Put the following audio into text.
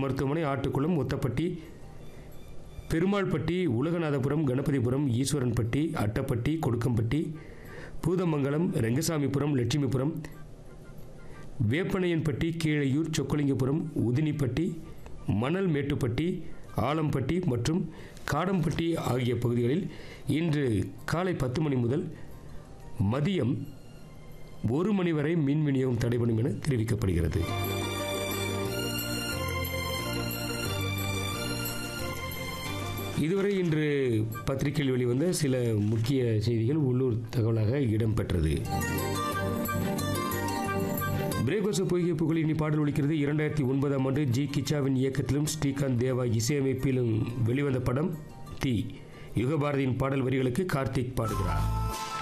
மருத்துவமனை ஆட்டுக்குளம் ஒத்தப்பட்டி பெருமாள்பட்டி உலகநாதபுரம் கணபதிபுரம் ஈஸ்வரன்பட்டி அட்டப்பட்டி கொடுக்கம்பட்டி பூதமங்கலம் ரெங்கசாமிபுரம் லட்சுமிபுரம் வேப்பனையன்பட்டி கீழையூர் சொக்கலிங்கபுரம் உதினிப்பட்டி மணல் மேட்டுப்பட்டி ஆலம்பட்டி மற்றும் காடம்பட்டி ஆகிய பகுதிகளில் இன்று காலை பத்து மணி முதல் மதியம் ஒரு மணி வரை மின் விநியோகம் தடைபடும் என தெரிவிக்கப்படுகிறது இதுவரை இன்று பத்திரிகையில் வெளிவந்த சில முக்கிய செய்திகள் உள்ளூர் தகவலாக இடம்பெற்றது பிரேகோச பொய்கை புகழ் இனி பாடல் ஒலிக்கிறது இரண்டாயிரத்தி ஒன்பதாம் ஆண்டு ஜி கிச்சாவின் இயக்கத்திலும் ஸ்ரீகாந்த் தேவா இசையமைப்பிலும் வெளிவந்த படம் தி யுகபாரதியின் பாடல் வரிகளுக்கு கார்த்திக் பாடுகிறார்